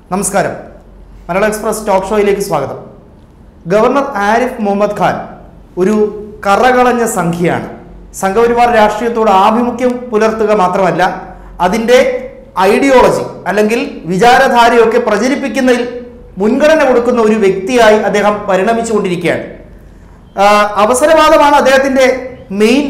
നമസ്കാരം മലയാള express talk ഷോയിലേക്ക് സ്വാഗതം ഗവർണർ ആരിഫ് മുഹമ്മദ് ഖാൻ ഒരു കറകളഞ്ഞ സംഖ്യയാണ് സംഘപരിവാർ രാഷ്ട്രീയത്തോട് ആഭിമുഖ്യം പുലർത്തുക മാത്രമല്ല അതിൻ്റെ ഐഡിയോളജി അല്ലെങ്കിൽ വിചാരധാരയൊക്കെ പ്രചരിപ്പിക്കുന്നതിൽ മുൻഗണന കൊടുക്കുന്ന ഒരു വ്യക്തിയായി അദ്ദേഹം പരിണമിച്ചുകൊണ്ടിരിക്കുകയാണ് ആ, അവസരവാദമാണ് അദ്ദേഹത്തിൻ്റെ മെയിൻ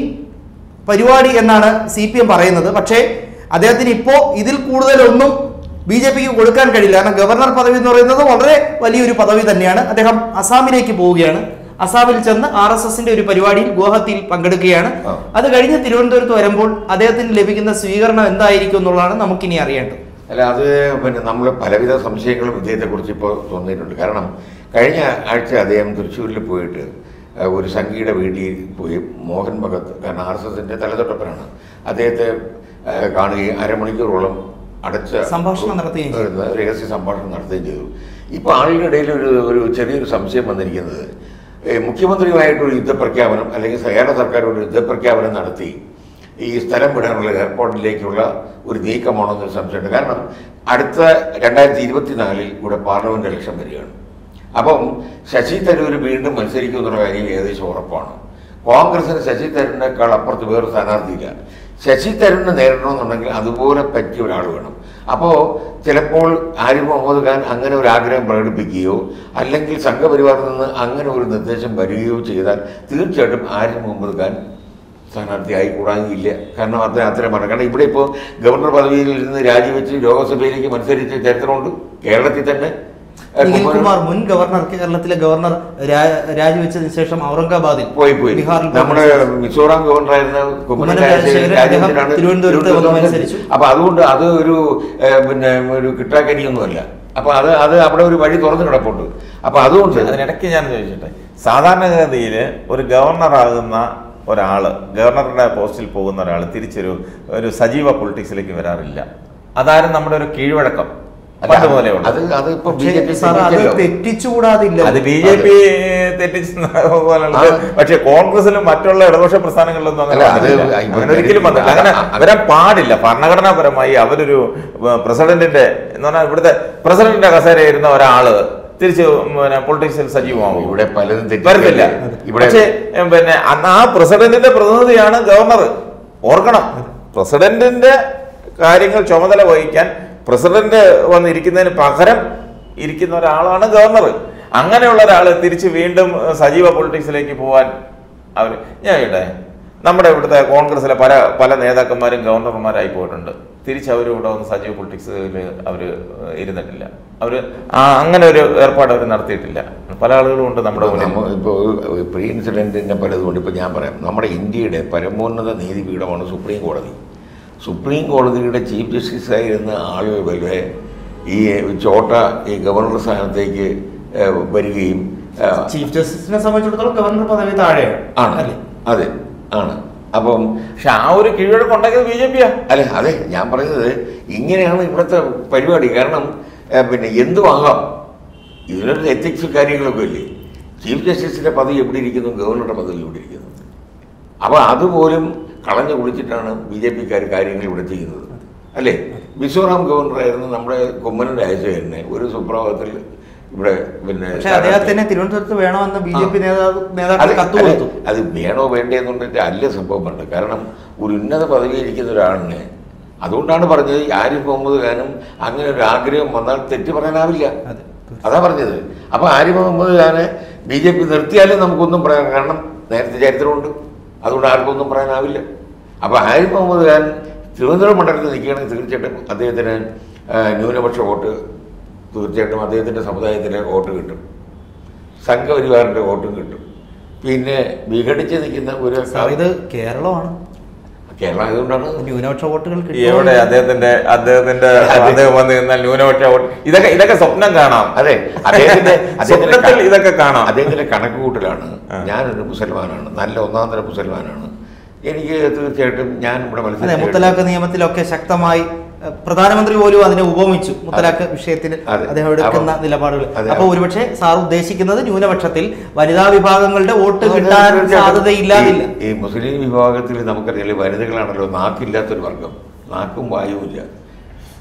പരിപാടി എന്നാണ് സി പി എം പറയുന്നത് പക്ഷേ അദ്ദേഹത്തിന് ഇപ്പോൾ ഇതിൽ കൂടുതലൊന്നും ബി ജെ പിക്ക് കൊടുക്കാൻ കഴിയില്ല കാരണം ഗവർണർ പദവി എന്ന് പറയുന്നത് വളരെ വലിയൊരു പദവി തന്നെയാണ് അദ്ദേഹം അസാമിലേക്ക് പോവുകയാണ് അസാമിൽ ചെന്ന് ആർ എസ് എസിന്റെ ഒരു പരിപാടിയിൽ ഗുവാഹത്തിയിൽ പങ്കെടുക്കുകയാണ് ആ. അത് കഴിഞ്ഞ് തിരുവനന്തപുരത്ത് വരുമ്പോൾ അദ്ദേഹത്തിന് ലഭിക്കുന്ന സ്വീകരണം എന്തായിരിക്കും എന്നുള്ളതാണ് നമുക്കിനി അറിയേണ്ടത് അല്ല അത് പിന്നെ നമ്മൾ പലവിധ സംശയങ്ങളും ഇദ്ദേഹത്തെക്കുറിച്ച് ഇപ്പോൾ തോന്നിയിട്ടുണ്ട് കാരണം കഴിഞ്ഞ ആഴ്ച അദ്ദേഹം തൃശ്ശൂരിൽ പോയിട്ട് ഏഹ്, ഒരു സംഘിയുടെ വീട്ടിൽ പോയി മോഹൻ ഭഗത് കാരണം ആർ എസ് എസിൻ്റെ തലതൊട്ടപ്പനാണ് അദ്ദേഹത്തെ ഏഹ്, കാണുകയും അരമണിക്കൂറോളം അടച്ച സംഭാഷണം നടത്തുകയും ചെയ്തു. ഒരു രഹസ്യ സംഭാഷണം നടത്തുകയും ചെയ്തു ഇപ്പോൾ ആളുകളുടെ ഇടയിൽ ഒരു ഒരു ചെറിയൊരു സംശയം വന്നിരിക്കുന്നത് ഏഹ്, മുഖ്യമന്ത്രിയുമായിട്ടൊരു യുദ്ധപ്രഖ്യാപനം അല്ലെങ്കിൽ കേരള സർക്കാർ ഒരു യുദ്ധപ്രഖ്യാപനം നടത്തി ഈ സ്ഥലം വിടാനുള്ള എയർപോർട്ടിലേക്കുള്ള ഒരു നീക്കമാണോ എന്നൊരു സംശയമുണ്ട് കാരണം അടുത്ത രണ്ടായിരത്തി ഇരുപത്തിനാലിൽ ഇവിടെ പാർലമെന്റ് ഇലക്ഷൻ വരികയാണ് അപ്പം ശശി തരൂർ വീണ്ടും മത്സരിക്കും എന്നുള്ള കാര്യം ഏകദേശം ഉറപ്പാണ് കോൺഗ്രസിന് ശശി തരൂരിനേക്കാൾ അപ്പുറത്ത് വേറെ സ്ഥാനാർത്ഥിയില്ല ശശി തരൂരിനെ നേരിടണമെന്നുണ്ടെങ്കിൽ അതുപോലെ പറ്റിയ ഒരാൾ വേണം അപ്പോൾ ചിലപ്പോൾ ആരിഫ് മുഹമ്മദ് ഖാൻ അങ്ങനെ ഒരു ആഗ്രഹം പ്രകടിപ്പിക്കുകയോ അല്ലെങ്കിൽ സംഘപരിവാറിൽ നിന്ന് അങ്ങനെ ഒരു നിർദ്ദേശം വരികയോ ചെയ്താൽ തീർച്ചയായിട്ടും ആരിഫ് മുഹമ്മദ് ഖാൻ സ്ഥാനാർത്ഥിയായി കൂടാനില്ല കാരണം അദ്ദേഹം അത്രയും പറഞ്ഞു കാരണം ഇവിടെ ഇപ്പോൾ ഗവർണർ പദവിയിൽ ഇരുന്ന് രാജിവെച്ച് ലോകസഭയിലേക്ക് മത്സരിച്ച ചരിത്രമുണ്ട് കേരളത്തിൽ തന്നെ ഏഹ്, നിഖിൽ കുമ്മനം കുമാർ മുൻ ഗവർണർ കേരളത്തിലെ ഗവർണർ രാ- രാജിവെച്ചതിന് ശേഷം ഔറംഗാബാദിൽ പോയി പോയി ബീഹാറിൽ പോയി നമ്മുടെ മിസോറാം ഗവർണറായിരുന്ന കുമ്മനം കുമ്മനം രാജശേഖരൻ രാജശേഖരൻ രാജേന്ദ്രനാണ് അദ്ദേഹം തിരുവനന്തപുരത്ത് വന്ന് മത്സരിച്ചു. അപ്പൊ അതുകൊണ്ട് അത് ഒരു ഏഹ്, പിന്നെ ഒരു കിട്ടാക്കനിയൊന്നുമല്ല അപ്പൊ അത് അത് അവിടെ ഒരു വഴി തുറന്നു കിടപ്പുണ്ട് അപ്പൊ അതുകൊണ്ട് അതിനിടയ്ക്ക് ഞാൻ ചോദിച്ചോട്ടെ സാധാരണഗതിയിൽ ഒരു ഗവർണറാകുന്ന ഒരാള് ഗവർണറുടെ പോസ്റ്റിൽ പോകുന്ന ഒരാൾ തിരിച്ചൊരു ഒരു സജീവ പൊളിറ്റിക്സിലേക്ക് വരാറില്ല അതാരും നമ്മുടെ ഒരു കീഴ്വഴക്കം പണ്ട് മുതലേ അത് ഉണ്ട് അത് ഇപ്പൊ ബി പക്ഷേ ജെ പി സാർ അത് തെറ്റിച്ചുകൂടാതില്ല അത് ബി ജെ പി തെറ്റിച്ച പോലുള്ളത് ആ. പക്ഷെ കോൺഗ്രസിലും മറ്റുള്ള ഇടതുപക്ഷ പ്രസ്ഥാനങ്ങളിലൊന്നും അങ്ങനെ അല്ല, അത് വന്നിട്ടില്ല. ഇപ്പൊ അങ്ങനെ ഒരിക്കലും വന്നില്ല അങ്ങനെ ആ, ആ. വരാൻ പാടില്ല ഭരണഘടനാപരമായി അവരൊരു ഏർ, പ്രസിഡന്റിന്റെ എന്ന് പറഞ്ഞാൽ ഇവിടുത്തെ പ്രസിഡന്റിന്റെ കസേര ഇരുന്ന ഒരാള് തിരിച്ച് പിന്നെ പൊളിറ്റിക്സിൽ സജീവമാകും ഇവിടെ പലതും വരത്തില്ല ഇവിടെ പക്ഷേ ഏ, പിന്നെ അന്ന് ആ പ്രസിഡന്റിന്റെ പ്രതിനിധിയാണ് ഗവർണർ ഓർക്കണം പ്രസിഡന്റിന്റെ കാര്യങ്ങൾ ചുമതല വഹിക്കാൻ പ്രസിഡന്റ് വന്നിരിക്കുന്നതിന് പകരം ഇരിക്കുന്ന ഒരാളാണ് ഗവർണർ അങ്ങനെയുള്ള ഒരാൾ തിരിച്ച് വീണ്ടും ഏ, സജീവ പൊളിറ്റിക്സിലേക്ക് പോവാൻ അവർ ഞാൻ കേട്ടെ നമ്മുടെ ഇവിടുത്തെ കോൺഗ്രസിലെ പല പല നേതാക്കന്മാരും ഗവർണർമാരായി പോയിട്ടുണ്ട് തിരിച്ച് അവർ ഇവിടെ വന്ന് സജീവ പൊളിറ്റിക്സിൽ അവർ ഇരുന്നിട്ടില്ല അവർ അങ്ങനെ ഒരു ഏർപ്പാട് അവർ നടത്തിയിട്ടില്ല പല ആളുകളും ഉണ്ട് നമ്മുടെ മുന്നിൽ ഇപ്പോൾ പ്രീ ഇൻസിഡൻറ്റിൻ്റെ പലതുകൊണ്ട് ഇപ്പോൾ ഞാൻ പറയാം നമ്മുടെ ഇന്ത്യയുടെ പരമോന്നത നീതിപീഠമാണ് സുപ്രീം കോടതി സുപ്രീം കോടതിയുടെ ചീഫ് ജസ്റ്റിസ് ആയിരുന്ന ആളുകൾ വരെ ഈ ചോട്ട ഈ ഗവർണർ സ്ഥാനത്തേക്ക് ഏഹ്, വരികയും ഏഹ്, ചീഫ് ജസ്റ്റിസിനെ സംബന്ധിച്ചിടത്തോളം ഗവർണർ പദവി താഴെയാണ് ആണ് അല്ലേ അതെ ആണ് അപ്പം പക്ഷെ ആ ഒരു കീഴ്വഴക്കം ഉണ്ടാക്കിയത് ബി ജെ പിയാ അല്ലെ അതെ ഞാൻ പറയുന്നത് ഇങ്ങനെയാണ് ഇവിടുത്തെ പരിപാടി കാരണം ഏഹ്, പിന്നെ എന്തുമാകാം ഇതിനൊരു എത്തിക്സ് കാര്യങ്ങളൊക്കെ ഇല്ലേ ചീഫ് ജസ്റ്റിസിന്റെ പദവി എവിടെ ഇരിക്കുന്നു ഗവർണറുടെ പദവി എവിടെ ഇരിക്കുന്നു അപ്പോൾ അതുപോലും കളഞ്ഞു കുടിച്ചിട്ടാണ് ബി ജെ പിക്കാർ കാര്യങ്ങൾ ഇവിടെ ചെയ്യുന്നത് അല്ലേ മിസോറാം ഗവർണറായിരുന്ന നമ്മുടെ കുമ്മനം രാജശേഖരനെ ഒരു സുപ്രഭാതത്തിൽ ഇവിടെ പിന്നെ പക്ഷെ അദ്ദേഹത്തിനെ തിരുവനന്തപുരത്ത് വേണമെന്ന് ബി ജെ പി നേതാവ് നേതാക്കൾ അത് കത്ത് അല്ല, കൊടുത്തു അത് വേണോ വേണ്ടേ എന്നുണ്ടെങ്കിൽ അല്ല സംഭവം ഉണ്ട് കാരണം ഒരു ഉന്നത പദവിയിൽ ഇരിക്കുന്ന ഒരാളിനെ അതുകൊണ്ടാണ് പറഞ്ഞത് ഈ ആരിഫ് മുഹമ്മദ് ഖാനും അങ്ങനെ ഒരു ആഗ്രഹം വന്നാൽ തെറ്റ് പറയാനാവില്ല അതെ അതാ പറഞ്ഞത് അപ്പൊ ആരിഫ് മുഹമ്മദ് ഖാനെ ബി ജെ പി നിർത്തിയാലും നമുക്കൊന്നും പറയാൻ കാരണം നേരത്തെ ചരിത്രമുണ്ട് അതുകൊണ്ട് ആർക്കും ഒന്നും പറയാനാവില്ല അപ്പൊ ആരിഫ് മുഹമ്മദ് ഖാൻ തിരുവനന്തപുരം മണ്ഡലത്തിൽ നിൽക്കുകയാണെങ്കിൽ തീർച്ചയായിട്ടും അദ്ദേഹത്തിന് ആ, ന്യൂനപക്ഷ വോട്ട് തീർച്ചയായിട്ടും അദ്ദേഹത്തിന്റെ സമുദായത്തിലെ വോട്ട് കിട്ടും സംഘപരിവാറിന്റെ വോട്ടും കിട്ടും പിന്നെ വിഘടിച്ച് നിൽക്കുന്ന ഒരു സാർ ഇത് കേരളമാണ് കേരളം ആയതുകൊണ്ടാണ് ന്യൂനപക്ഷ വോട്ടുകൾ ഈ എവിടെ അദ്ദേഹത്തിന്റെ അദ്ദേഹത്തിന്റെ അദ്ദേഹം വന്ന് നിന്നാൽ ന്യൂനപക്ഷ വോട്ട് ഇതൊക്കെ ഇതൊക്കെ സ്വപ്നം കാണാം അതെ അദ്ദേഹത്തിന്റെ അദ്ദേഹത്തിന്റെ സ്വപ്നത്തിൽ ക- ഇതൊക്കെ കാണാം അദ്ദേഹത്തിന്റെ കണക്ക് കൂട്ടലാണ് ആ. ഞാനൊരു മുസൽമാനാണ് നല്ല ഒന്നാം തരം മുസൽമാനാണ് എനിക്ക് തീർച്ചയായിട്ടും ഞാൻ ഇവിടെ അതെ മത്സരിച്ച മുത്തലാഖ് നിയമത്തിലൊക്കെ ശക്തമായി ഏഹ്, പ്രധാനമന്ത്രി പോലും അതിനെ ഉപമിച്ചു മുത്തലാഖ് വിഷയത്തിൽ അതെ. അദ്ദേഹം എടുക്കുന്ന അപ്പൊ- നിലപാടുകൾ അതെ. അപ്പൊ ഒരുപക്ഷെ സാർ ഉദ്ദേശിക്കുന്നത് ന്യൂനപക്ഷത്തിൽ വനിതാ വിഭാഗങ്ങളുടെ വോട്ട് കിട്ടാൻ തീർച്ചയായിട്ടും സാധ്യതയില്ലാതില്ല ഈ- ഈ മുസ്ലിം വിഭാഗത്തിൽ നമുക്കറിയാലോ വനിതകളാണല്ലോ നാക്കില്ലാത്തൊരു വർഗം നാക്കും വായുവില്ല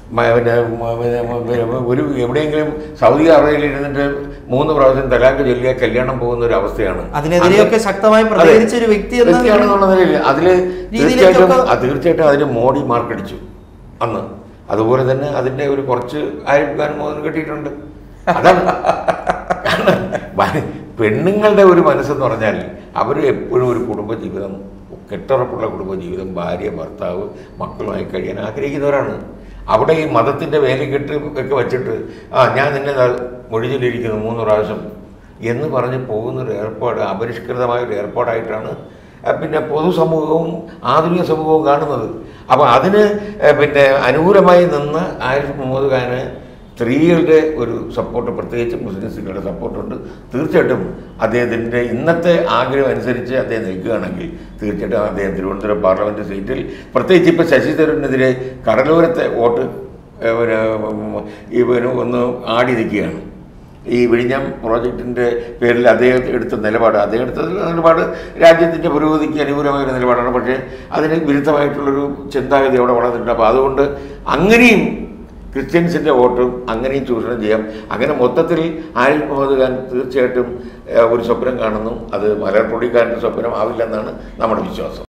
മ- പിന്നെ മ- പിന്നെ മ- പിന്നെ ഒരു എവിടെയെങ്കിലും സൗദി അറേബ്യയിൽ ഇരുന്നിട്ട് മൂന്ന് പ്രാവശ്യം തലാക്ക് ചൊല്ലിയ കല്യാണം പോകുന്ന ഒരു അവസ്ഥയാണ് അതിനെതിരെയൊക്കെ അത് ശക്തമായി അതെ. പ്രതികരിച്ച ഒരു വ്യക്തി എന്ന വ്യക്തിയാണെന്നുള്ള നിലയിൽ അതില് രീതിയിലേക്കൊക്കെ- തീർച്ചയായിട്ടും ആ, തീർച്ചയായിട്ടും അതിന് മോഡി മാർക്കടിച്ചു അന്ന് അതുപോലെ തന്നെ അതിന്റെ ഒരു കുറച്ച് ആയിരം ഖാൻ മോഹൻ കിട്ടിയിട്ടുണ്ട് അതാണ് കാരണം വ- പെണ്ണുങ്ങളുടെ ഒരു മനസ്സെന്ന് പറഞ്ഞാൽ അവർ എപ്പോഴും ഒരു കുടുംബജീവിതം കെട്ടുറപ്പുള്ള കുടുംബജീവിതം ഭാര്യ ഭർത്താവ് മക്കളുമായി കഴിയാൻ ആഗ്രഹിക്കുന്നവരാണ് അവിടെ ഈ മതത്തിന്റെ വേലക്കെട്ട് ഒക്കെ വെച്ചിട്ട് ആ ഞാൻ നിന്നെ ദാ മൊഴിഞ്ഞിലിരിക്കുന്നു മൂന്ന് പ്രാവശ്യം എന്ന് പറഞ്ഞ് പോകുന്നൊരു ഏർപ്പാട് അപരിഷ്കൃതമായ ഒരു ഏർപ്പാടായിട്ടാണ് ആ, പിന്നെ പൊതുസമൂഹവും ആധുനിക സമൂഹവും കാണുന്നത് അപ്പോൾ അതിന് ഏ, പിന്നെ അനുകൂലമായി നിന്ന് ആരിഫ് മുഹമ്മദ് ഖാന് സ്ത്രീകളുടെ ഒരു സപ്പോർട്ട് പ്രത്യേകിച്ച് മുസ്ലിം സ്ത്രീകളുടെ സപ്പോർട്ടുണ്ട് തീർച്ചയായിട്ടും അദ്ദേഹത്തിൻ്റെ ഇന്നത്തെ ആഗ്രഹം അനുസരിച്ച് അദ്ദേഹം നിൽക്കുകയാണെങ്കിൽ തീർച്ചയായിട്ടും അദ്ദേഹം തിരുവനന്തപുരം പാർലമെൻറ്റ് സീറ്റിൽ പ്രത്യേകിച്ച് ഇപ്പോൾ ശശി തരൂരിനെതിരെ കടലോരത്തെ വോട്ട് ഏ, പിന്നെ, ഉം, ഇവന് ഒന്ന് ആടി നിൽക്കുകയാണ് ഈ വിഴിഞ്ഞം പ്രോജക്റ്റിൻ്റെ പേരിൽ അദ്ദേഹം എടുത്ത നിലപാട് അദ്ദേഹം എടുത്ത നിലപാട് രാജ്യത്തിൻ്റെ പുരോഗതിക്ക് അനുകൂലമായ ഒരു നിലപാടാണ് പക്ഷേ അതിന് വിരുദ്ധമായിട്ടുള്ളൊരു ചിന്താഗതി അവിടെ വളർന്നിട്ടുണ്ട് അപ്പോൾ അതുകൊണ്ട് അങ്ങനെയും ക്രിസ്ത്യൻസിൻ്റെ വോട്ടും അങ്ങനെയും ചൂഷണം ചെയ്യാം അങ്ങനെ മൊത്തത്തിൽ ആരിഫ് മുഹമ്മദ് ഖാൻ തീർച്ചയായിട്ടും ഏഹ്, ഒരു സ്വപ്നം കാണുന്നു അത് മലർപ്പൊടിക്കാരൻ്റെ സ്വപ്നം ആവില്ലെന്നാണ് നമ്മുടെ വിശ്വാസം